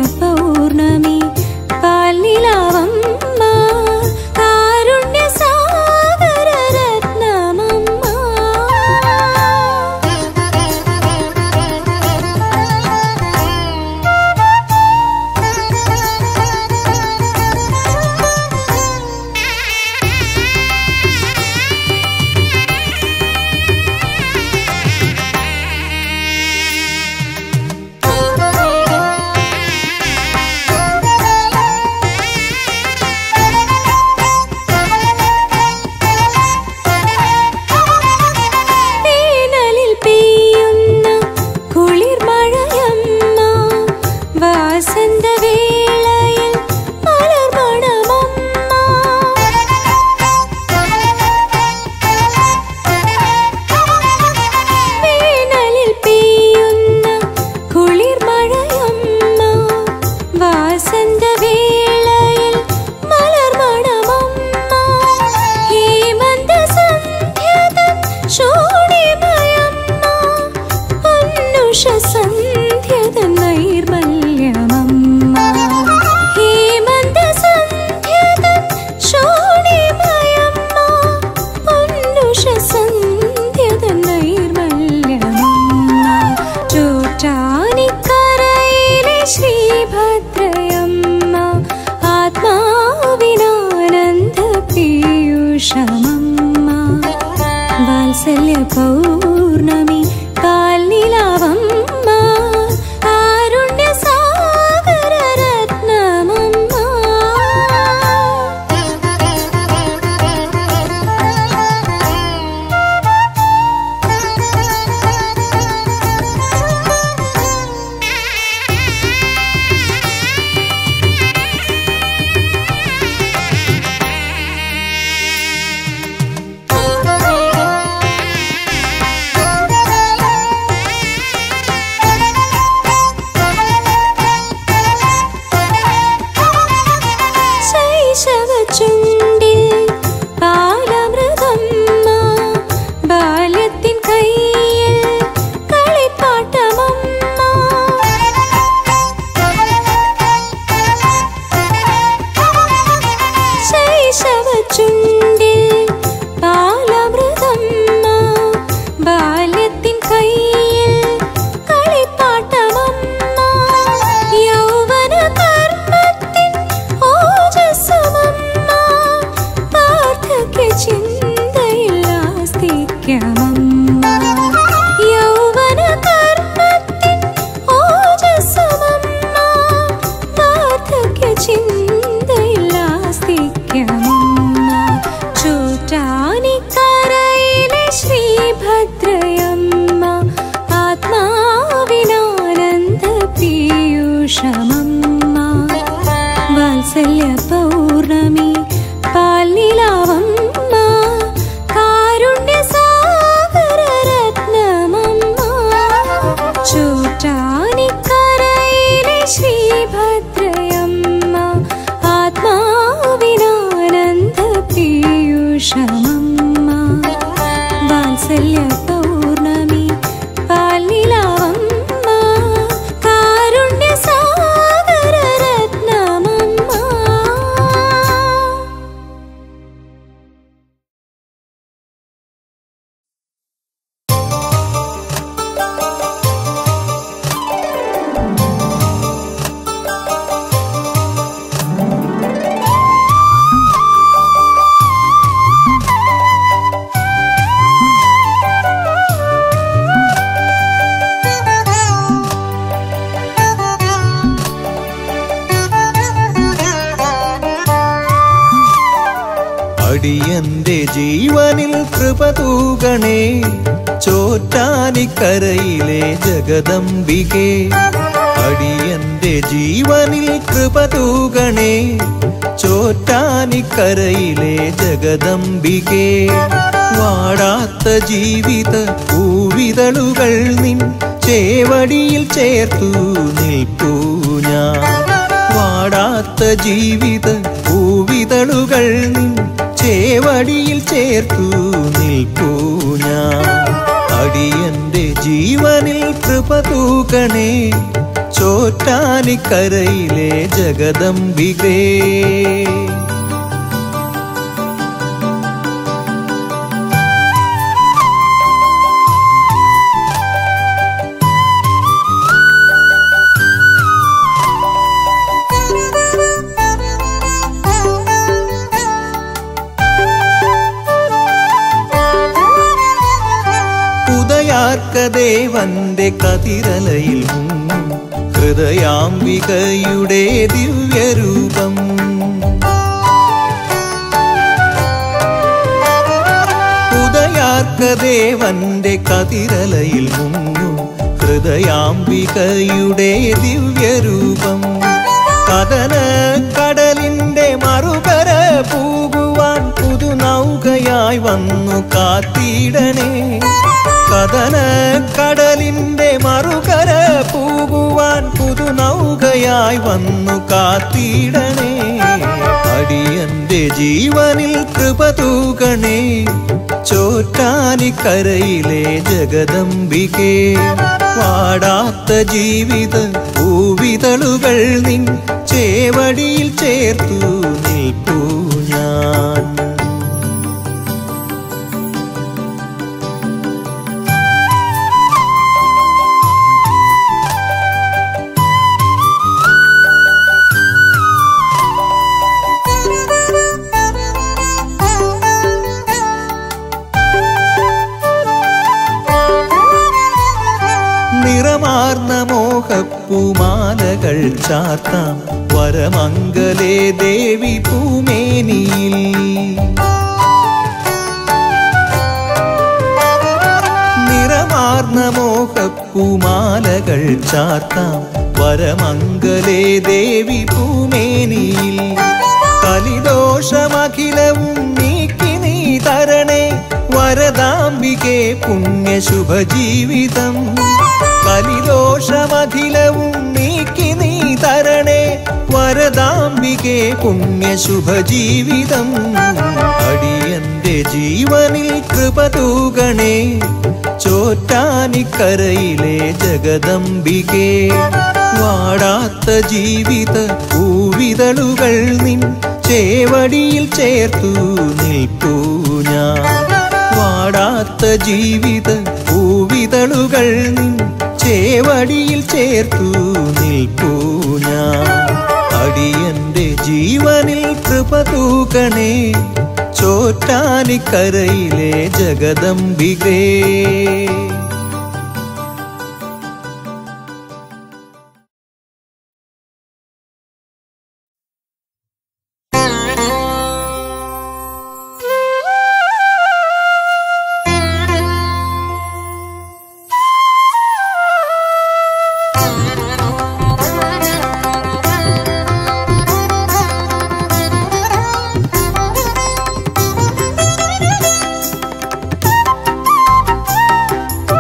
പൗർണമി പാലിലാവമ്മ കാരുണ്യ സാഗര രത്നമമ്മ വേനലിൽ പെയ്യുന്ന കുളിർമഴയമ്മ വാസന്തവേളയിൽ മലർമണമമ്മ വേനലിൽ പെയ്യുന്ന കുളിർമഴയമ്മ വാസന്തവേളയിൽ മലർമണമമ്മ ഹേമന്ത സന്ധ്യതൻ ശോണിമയമ്മ അന്നുഷ സന്ധ്യതൻ നൈർമല്യമമ്മ ഹേമന്ത സന്ധ്യതൻ ശോണിമയമ്മ അന്നുഷ സന്ധ്യതൻ നൈർമല്യമമ്മ ചോറ്റാനിക്കരയിലെ ശ്രീഭദ്രയമ്മ ആത്മാവിനാനന്ദ പീയൂഷമമ്മ വാത്സല്യ പൗർണമി കാൽനിലാവമ്മ കാരുണ്യ സാഗര രത്നമമ്മ ശൈശവ ചുണ്ടിൽ പാലമൃതമ്മ ബാല്യത്തിൻ കയ്യിൽ കളിപ്പാട്ടമമ്മ ശൈശവ ചുണ്ടിൽ പാലമൃതമ്മ ബാല്യത്തിൻ കയ്യിൽ കളിപ്പാട്ടമമ്മ യൗവന കർമ്മത്തിൻ ഓജസ്സുമമ്മ വാർദ്ധക്യ ചിന്തയിൽ ആസ്തിക്യമമ്മ യൗവന കർമ്മത്തിൻ ഓജസ്സുമമ്മ വാർദ്ധക്യ ചിന്തയിൽ ആസ്തിക്യമമ്മ ചോറ്റാനിക്കരയിലെ ശ്രീഭദ്രയമ്മ ആത്മാവിനാനന്ദ പീയൂഷമമ്മ വാത്സല്യ പൗർണമി പാലിലാവമ്മ കാരുണ്യ സാഗര രത്നമമ്മ ചോറ്റാനിക്കരയിലെ ശ്രീഭദ്രയമ്മ ആത്മാവിനാനന്ദ പീയൂഷമമ്മ വാത്സല്യ പൗർണമി പാലിലാവമ്മ കാരുണ്യ സാഗര രത്നമമ്മ അടിയന്റെ ജീവനിൽ കൃപ തൂകണേ ചോറ്റാനിക്കരയിലെ ജഗദംബികേ അടിയന്റെ ജീവനിൽ കൃപ തൂകണേ ചോറ്റാനിക്കരയിലെ ജഗദംബികേ വാടാത്ത ജീവിത പൂവിതളുകൾ നിൻ ചേവടിയിൽ ചേർത്തു നിൽപ്പൂ ഞാൻ വാടാത്ത ജീവിത പൂവിതളുകൾ നിൻ ചേവടിയിൽ ചേർത്തു നിൽപ്പൂ ഞാൻ അടിയന്റെ ജീവനിൽ കൃപ തൂകണേ ചോറ്റാനിക്കരയിലെ ജഗദംബികേ ഉദയാർക്കദേവന്റെ കതിരലയിൽ മുങ്ങും ഹൃദയാംബികയുടെ ദിവ്യരൂപം ഉദയാർക്കദേവന്റെ കതിരലയിൽ മുങ്ങും ഹൃദയാംബികയുടെ ദിവ്യരൂപം കഥന കടലിന്റെ മറുകര പൂകുവാൻ പുതുനൗകയായി വന്നു കാത്തിടണേ കഥന കടലിന്റെ മറുകര പൂകുവാൻ പുതുനൗകയായി വന്നു കാത്തിടണേ അടിയന്റെ ജീവനിൽ കൃപ തൂകണേ ചോറ്റാനിക്കരയിലെ ജഗദംബികേ വാടാത്ത ജീവിത പൂവിതളുകൾ നിൻ ചേവടിയിൽ ചേർത്തു നിൽപ്പൂ ഞാൻ നിറമാർന്ന മോഹപ്പൂമാലകൾ ചാർത്താം വരമംഗലേ ദേവി പൂമേനിയിൽ നിറമാർന്ന മോഹപ്പൂമാലകൾ ചാർത്താം വരമംഗലേ ദേവി പൂമേനിയിൽ കലിദോഷമഖിലവും നീക്കി നീ തരണേ വരദാംബികെ പുണ്യശുഭജീവിതം കലിദോഷമഖിലവും നീക്കി നീ തരണേ വരദാംബികെ പുണ്യശുഭജീവിതം അടിയന്റെ ജീവനിൽ കൃപ തൂകണേ ചോറ്റാനിക്കരയിലെ ജഗദംബികേ വാടാത്ത ജീവിത പൂവിതളുകൾ നിൻ ചേവടിയിൽ ചേർത്തു നിൽപ്പൂ ഞാൻ വാടാത്ത ജീവിത പൂവിതളുകൾ നിൻ ചേവടിയിൽ ചേർത്തു നിൽപ്പൂ ഞാൻ അടിയന്റെ ജീവനിൽ കൃപ തൂകണേ ചോറ്റാനിക്കരയിലെ ജഗദംബികേ Thank you.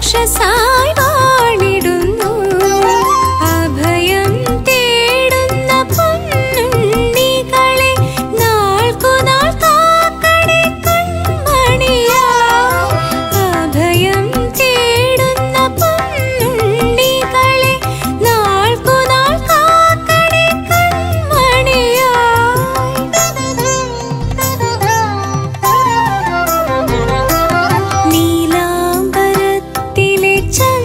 ഉഷസായി വാണിടുന്നു അഭയം തേടുന്ന പൊന്നുണ്ണികളെ നാൾക്കുനാൾ കാക്കണേ കൺമണിയാ അഭയം തേടുന്ന പൊന്നുണ്ണികളെ നാൾക്കുനാൾ കാക്കണേ കൺമണിയായി നീലാംബരത്തിലെ ചന്ദ്ര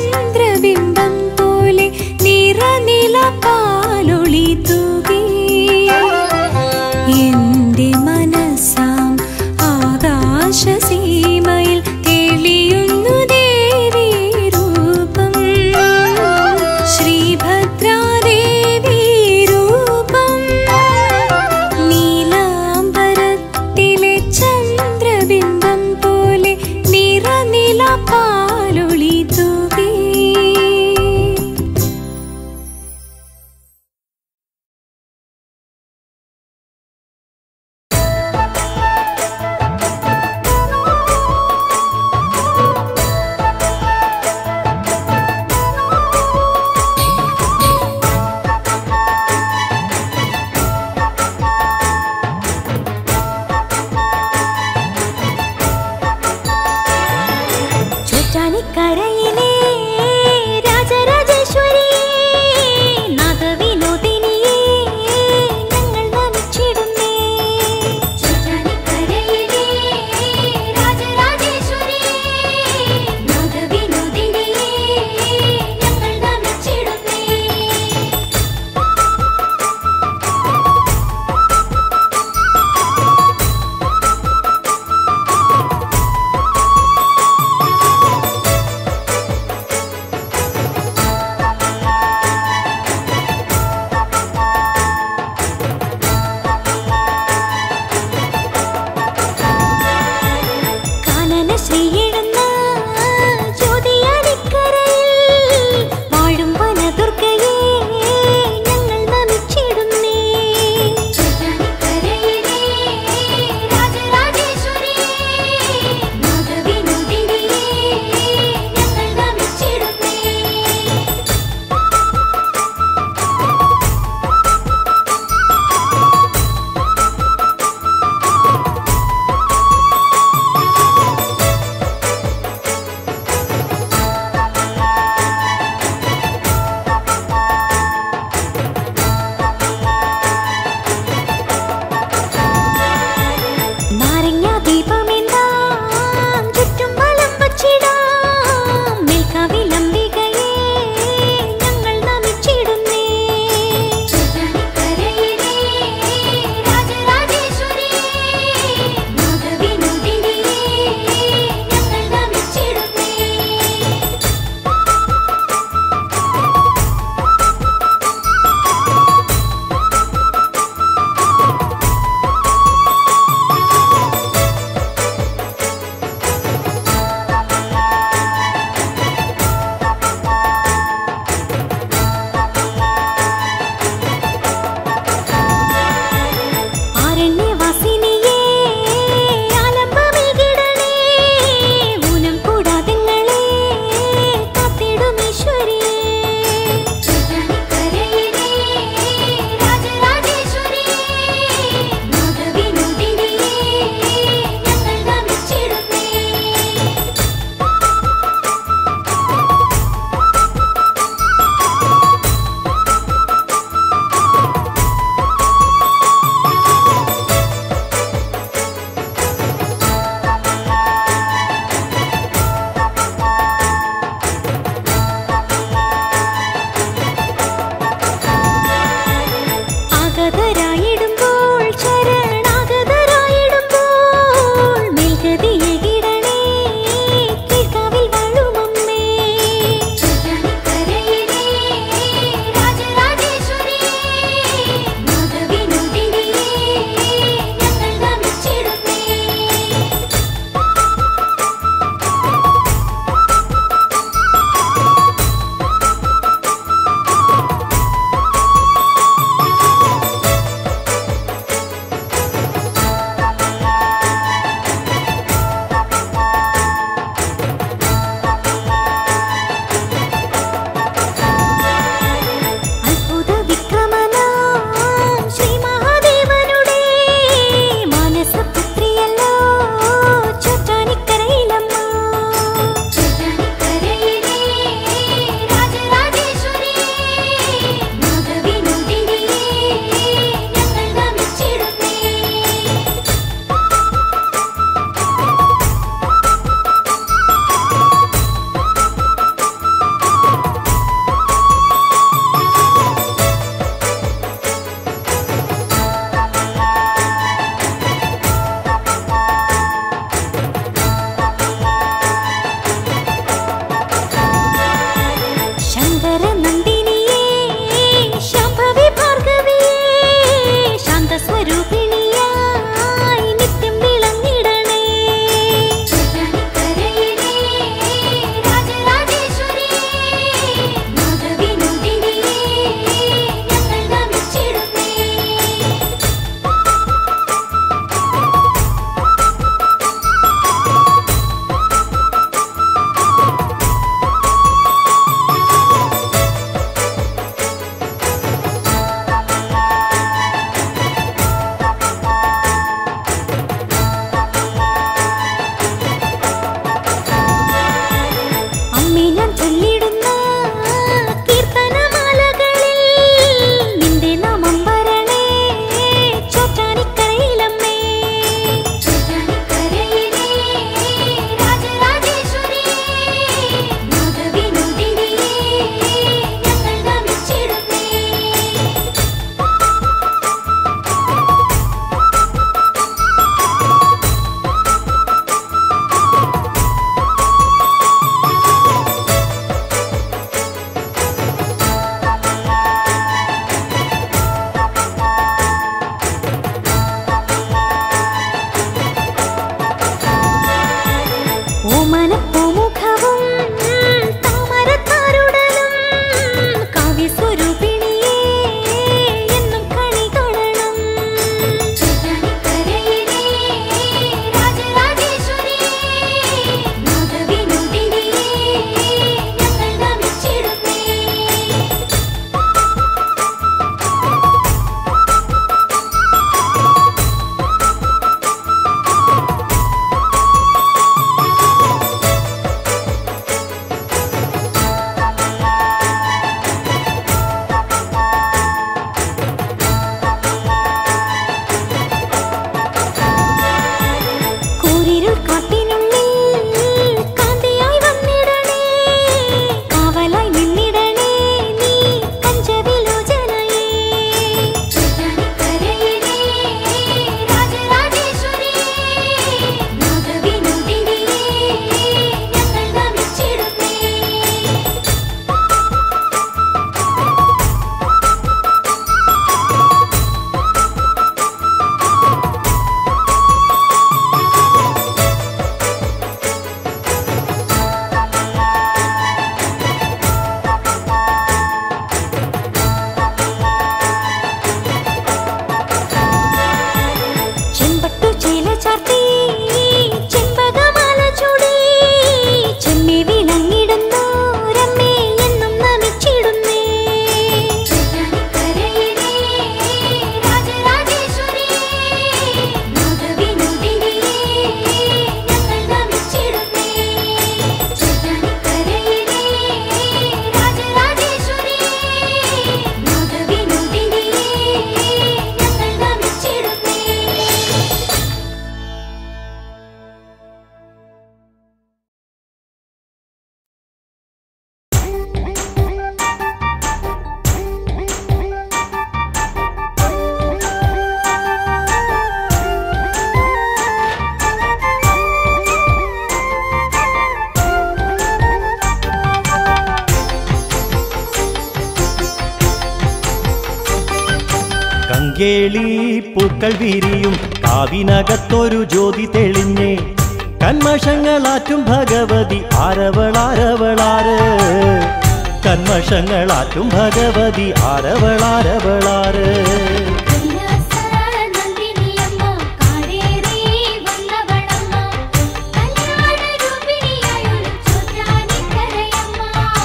കങ്കേളി പൂക്കൾ വിരിയും കാവിനകത്തൊരു ജ്യോതി തെളിഞ്ഞേ കന്മഷങ്ങളാറ്റും ഭഗവതി ആരവളാരവളാറ് കന്മഷങ്ങളാറ്റും ഭഗവതി ആരവളാരവളാറ് കൈലാസനന്ദിനിയമ്മ കാടേറി വന്നവളമ്മ കല്യാണരൂപിണിയായൊരു ചോറ്റാനിക്കരയമ്മ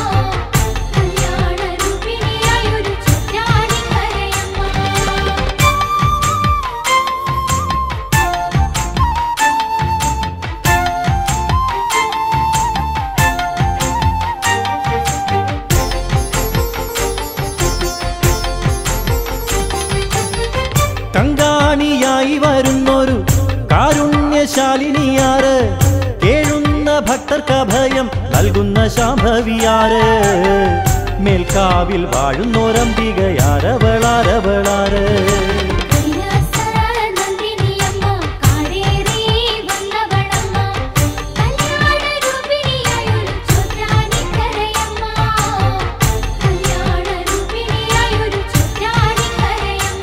കല്യാണരൂപിണിയായൊരു ചോറ്റാനിക്കരയമ്മ കങ്കാണിയായി വരുന്നൊരു കാരുണ്യശാലിനിയാറ് കേഴുന്ന ഭക്തർക്ക് അഭയം നൽകുന്ന ശാംഭവിയാറ് മേൽക്കാവിൽ വാഴുന്നോരംബികയാരവളാരവളാറ് കൈലാസനന്ദിനിയമ്മ കാടേറി വന്നവളമ്മ കല്യാണരൂപിണിയായൊരു ചോറ്റാനിക്കരയമ്മ കല്യാണരൂപിണിയായൊരു ചോറ്റാനിക്കരയമ്മ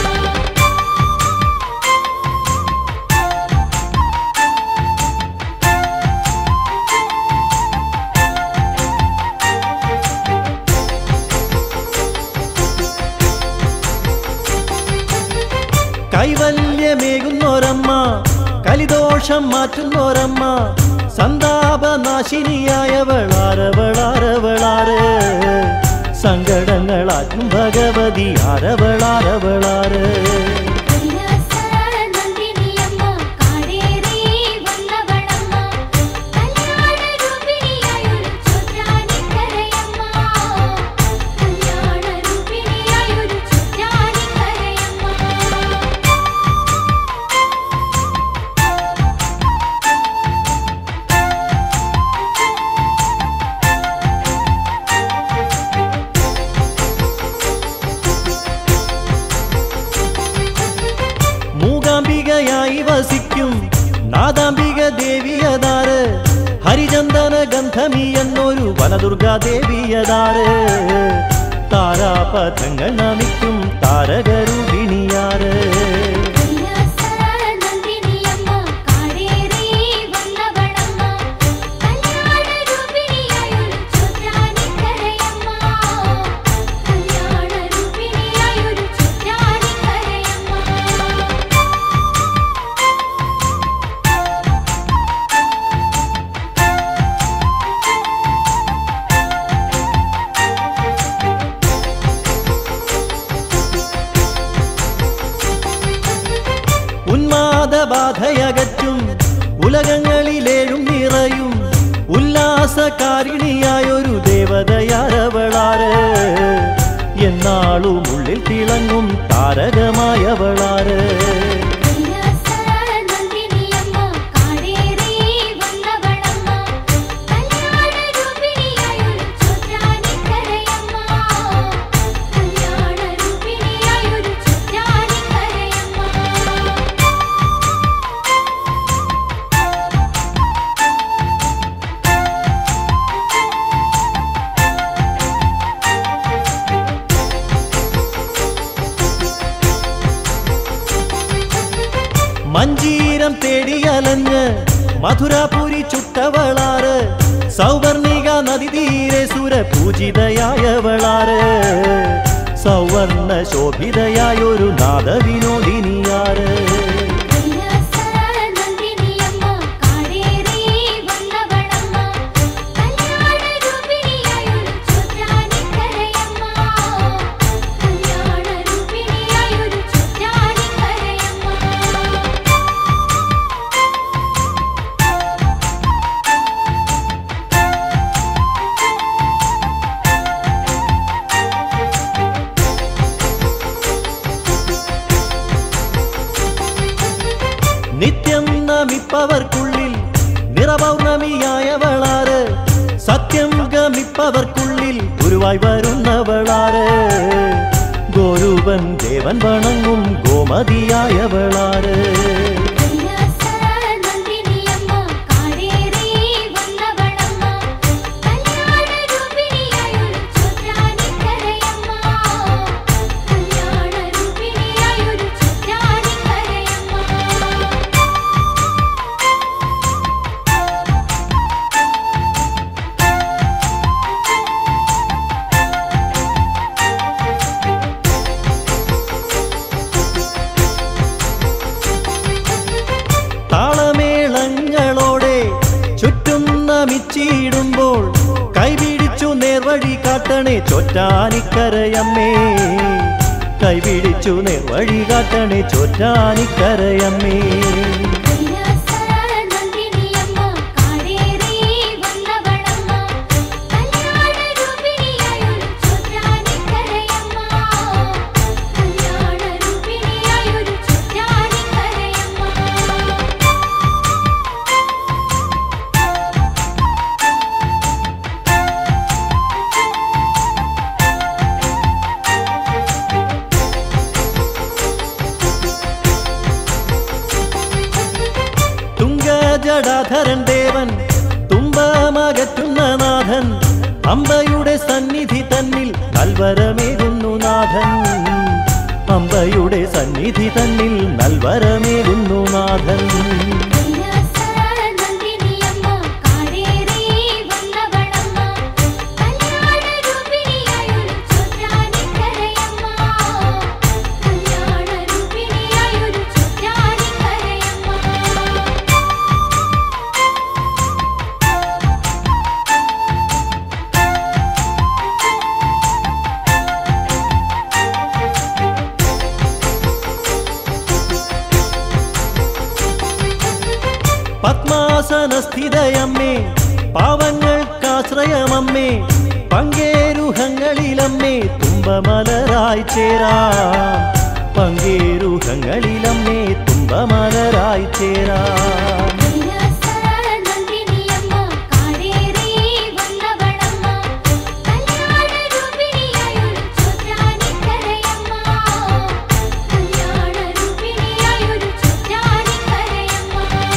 കൈവല്യമേകുന്നോരമ്മ കലിദോഷം മാറ്റുന്നോരമ്മ സന്താപനാശിനിയായവളാരവളാരവളാറ് സങ്കടങ്ങളാറ്റും ഭഗവതി ആരവളാരവളാറ് കൈലാസനന്ദിനിയമ്മ കാടേറി വന്നവളമ്മ കല്യാണരൂപിണിയായൊരു ചോറ്റാനിക്കരയമ്മ കല്യാണരൂപിണിയായൊരു ചോറ്റാനിക്കരയമ്മ മൂകാംബികയായി വസിക്കും നാദാംബിക ദേവിയതാറ് ഹരിചന്ദന ഗന്ധമി എന്നൊരു വനദുർഗാ ദേവിയതാറ് താരാപഥങ്ങൾ നമിക്കും താരകരൂപിണിയാറ് കൈലാസനന്ദിനിയമ്മ കാടേറി വന്നവളമ്മ കല്യാണരൂപിണിയായൊരു ചോറ്റാനിക്കരയമ്മ കല്യാണരൂപിണിയായൊരു ചോറ്റാനിക്കരയമ്മ ഉന്മാദബാധയകറ്റും ഉലകങ്ങളിലേഴും നിറയും ഉല്ലാസകാരിണിയായൊരു ദേവതയാരവളാറ് എന്നാളും ഉള്ളിൽ തിളങ്ങും താരകമായവളാറ് കൈലാസനന്ദിനിയമ്മ കാടേറി വന്നവളമ്മ കല്യാണരൂപിണിയായൊരു ചോറ്റാനിക്കരയമ്മ കല്യാണരൂപിണിയായൊരു ചോറ്റാനിക്കരയമ്മ മഞ്ചീരം തേടിയലഞ്ഞ് മധുരാപുരി ചുട്ടവളാറ് സൗവർണിക നദി തീരെ സുര പൂജിതയായവളാറ് സൗവർണ ശോഭിതയായൊരു നാദവിനോദിനിയാറ് കൈലാസനന്ദിനിയമ്മ കാടേറി വന്നവളമ്മ കല്യാണരൂപിണിയായൊരു ചോറ്റാനിക്കരയമ്മ കല്യാണരൂപിണിയായൊരു ചോറ്റാനിക്കരയമ്മ നിത്യം നമിപ്പവർക്കുള്ളിൽ നിറപൗർണമിയായവളാറ് സത്യം ഗമിപ്പവർക്കുള്ളിൽ ഗുരുവായി വരുന്നവളാറ് ഗോരൂപൻ ദേവൻ വണങ്ങും ഗോമതിയായവളാറ് കൈലാസനന്ദിനിയമ്മ കാടേറി വന്നവളമ്മ കല്യാണരൂപിണിയായൊരു ചോറ്റാനിക്കരയമ്മ കല്യാണരൂപിണിയായൊരു കാട്ടണേ ചോറ്റാനിക്കരയമ്മേ കൈപിടിച്ചു നേർവഴി കാട്ടണേ ചോറ്റാനിക്കരയമ്മേ കൈലാസ നന്ദിനിയമ്മ കാടേറി വന്നവളമ്മ കല്യാണ രൂപിണിയായൊരു ചൊറ്റാനിക്കരയമ്മ കല്യാണ രൂപിണിയായൊരു ചൊറ്റാനിക്കരയമ്മ തുങ്കജടാധരൻ ദേവൻ തുമ്പമകറ്റുന്ന നാഥൻ അമ്പയുടെ സന്നിധി തന്നിൽ നൽവരമേകുന്നു നാഥൻ അമ്പയുടെ സന്നിധി തന്നിൽ നൽവരമേകുന്നു നാഥൻ കൈലാസ നന്ദിനിയമ്മ കാടേറി വന്നവളമ്മ കല്യാണ രൂപിണിയായൊരു ചൊറ്റാനിക്കരയമ്മ കല്യാണ രൂപിണിയായൊരു ചൊറ്റാനിക്കരയമ്മ പത്മാസനസ്ഥിതയമ്മേ പാവങ്ങൾക്കാശ്രയമമ്മേ പങ്കേരുഹങ്ങളിലമ്മേ തുമ്പമലരായി ചേരാം പങ്കേരുഹങ്ങളിലമ്മേ തുമ്പമലരായി ചേരാം കൈലാസ നന്ദിനിയമ്മ കാടേറി വന്നവളമ്മ കല്യാണ രൂപിണിയായൊരു ചൊറ്റാനിക്കരയമ്മ കല്യാണ രൂപിണിയായൊരു ചൊറ്റാനിക്കരയമ്മ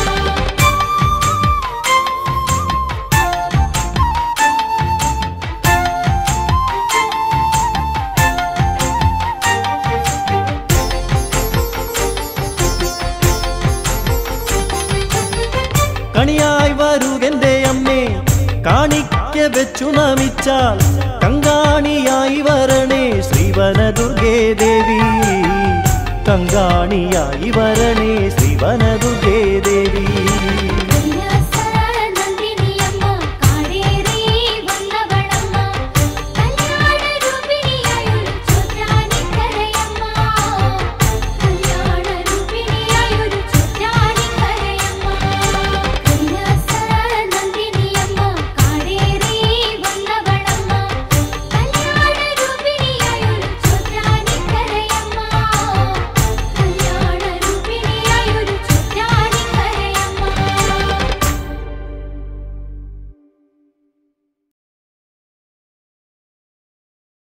കണിയായി വരുകന്റെ അമ്മേ കാണിക്ക വെച്ചു നമിച്ചാൽ കങ്കാണിയായി വരണേ ശ്രീവന ദുർഗേ ദേവി കങ്കാണിയായി വരണേ ശ്രീവന ദുർഗേ ദേവി